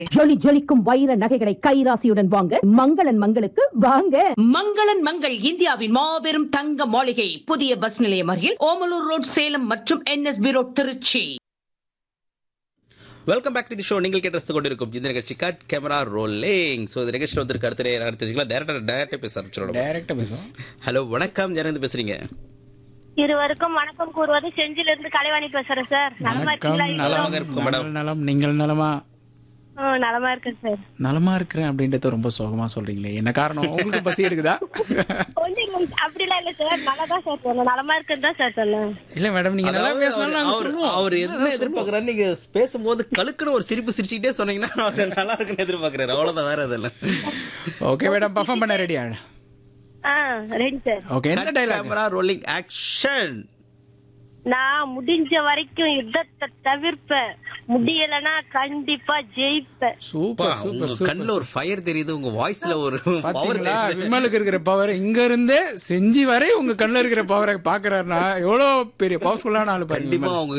ஜொலி ஜொலிக்கும் வைர நகைகளை கைராசியுடன் வாங்க மங்களன் மங்களுக்கு வாங்க மங்களன் மங்கள் இந்தியாவின் மாபெரும் தங்க மாளிகை புதிய பஸ் நிலையம் அருகில் ஓமலூர் ரோட் சேலம் மற்றும் NSB road Trichy welcome back to the show நீங்கள் கேட்டு கொண்டிருக்கும் இந்த நிகழ்ச்சி கட் கேமரா ரோலிங் ஸோ இந்த நிகழ்ச்சியில் வந்து அடுத்த நேரம் தெரிஞ்சுக்கலாம் டேரக்டர் டேரக்டா பேச ஆரம்பிச்சிடணும் டைரக்டா பேசுவோம் ஹலோ வணக்கம் யாரும் பேசுறீங்க இருவருக்கும் வணக்கம் கூறுவது செஞ்சில இருந்து கலைவாணி பேசுறேன் சார் நலமா வணக்கம் இருக்கீங்களா நலமாக நலம் இருக்கும் மேடம். நாங்கள் நலம் நீங்கள் நலமா ம், நலமா இருக்கேன் சார் நலமா இருக்கிறேன் அப்படின்றத ரொம்ப சோகமா சொல்றீங்களே என்ன காரணம் உங்களுக்கு பசி எடுக்குதா கொஞ்சம் இல்ல- அப்படிலாம் இல்ல சார் நல்லா தான் சார் சொன்னேன் நலமா இருக்குன்னு தான் சார் சொன்னேன் இல்ல மேடம் நீங்க நல்லா அதாவது பேசலாம் நாங்க அவர் சொல்லுவோம் அவர் என்ன எதிர்பார்க்கறாரு நீங்க பேசும்போது கழுக்குன்னு ஒரு சிரிப்பு சிரிச்சுக்கிட்டே சொன்னீங்கன்னா அவர் நல்லா இருக்குன்னு எதிர்பார்க்கறாரு அவ்வளவுதான் வேற அதெல்லாம் ஓகே மேடம் பர்ஃபார்ம் பண்ண ரெடியா ஆ ரெடி சார் ஓகே எந்த டைலாக் கேமரா ரோலிங் ஆக்ஷன் நான் முடிஞ்ச வரைக்கும் யுத்தத்தை தவிர்ப்பேன் முடியலன்னா கண்டிப்பா ஜெயிப்பேன் சூப்பர் உங்க சூப்பர் சூப்பர் கண்ணுல ஒரு ஃபயர் தெரியுது உங்க வாய்ஸ்ல ஒரு பவர் பாத்தீங்களா தெரியுது விமலுக்கு இருக்கிற பவர் இங்க இருந்தே செஞ்சு வரை உங்க கண்ணுல இருக்கிற பவரை பாக்குறாருன்னா எவ்வளவு பெரிய பவர்ஃபுல்லான ஆளு பாருங்க கண்டிப்பா விமல். அவங்க